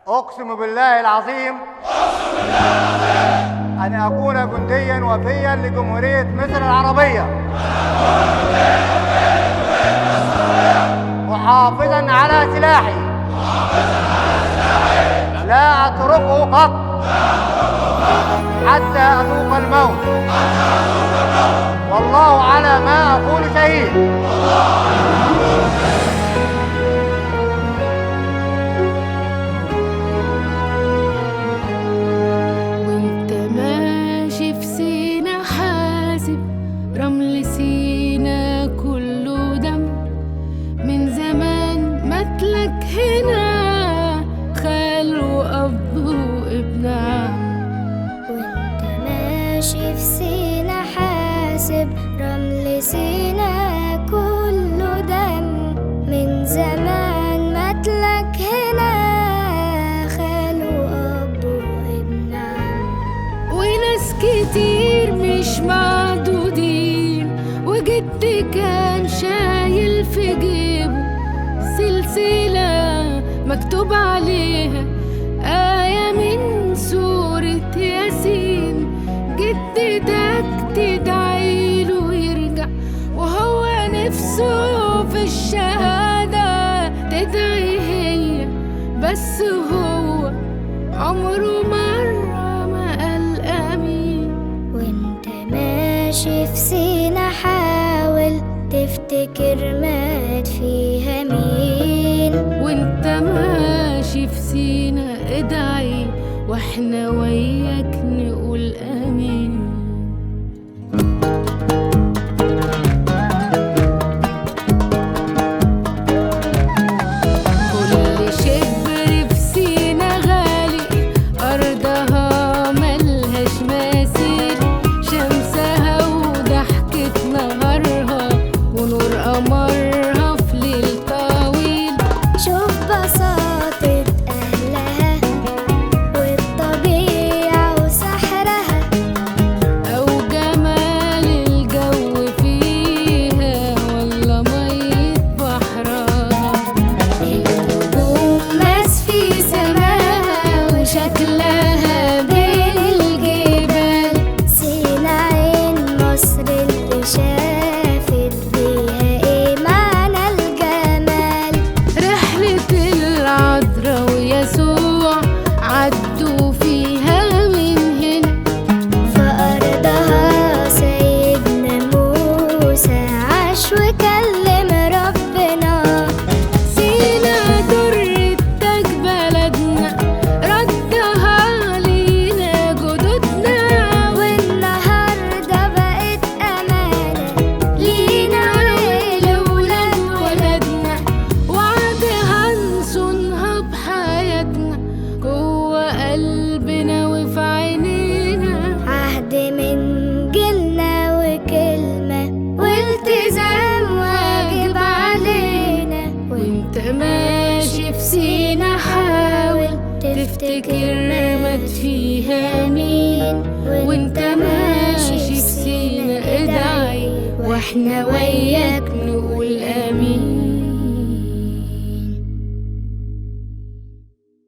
أقسم بالله العظيم أن أكون جنديا وفيا لجمهورية مصر العربية محافظا على سلاحي لا أتركه قط حتى أذوق الموت والله على ما أقول شهيد وانت ماشي في سينا حاسب رمل سينا كله دم من زمان متلك هنا خال وأب وابن عم وانت ماشي في سينا حاسب رمل سينا كله دم من زمان متلك هنا خال وأب وابن عم وناس كتير مش معدودين وجدي كان شايل في جيبه سلسلة مكتوب عليها آية من سورة ياسين جدتك تدعيله يرجع وهو نفسه في الشهادة تدعي هي بس هو عمره مرة ما قال أمين وانت ماشي في سينا حاول تفتكر مات فيها مين وانت ماشي في سينا ادعي واحنا وياك نقول امين كل شبر في سينا غالي أرضها ملهاش مثيل شمسها وضحكة نهارها ونور قمرها في ليل طويل شوف بساطة أهلها والطبيعة وسحرها أو جمال الجو فيها ولا مية بحرها النجوم ماس في سماها وشكلها بين الجبال سينا عين مصر اللي شافت بيها ايه معنى الجمال رحلة العذراء ويسوع عدوا فيها من هنا فأرضها سيدنا موسى عاش وكلم ربنا سينا درتك بلدنا ردها لينا جدودنا والنهاردة بقت أمانة لينا لولاد ولادنا وعد هنصونها بحياتنا جوه قلبنا وفي عينينا عهد من جيلنا وكلمة والتزام واجب علينا وانت ماشي في سينا حاول تفتكر مات فيها مين وانت ماشي في سينا ادعي واحنا وياك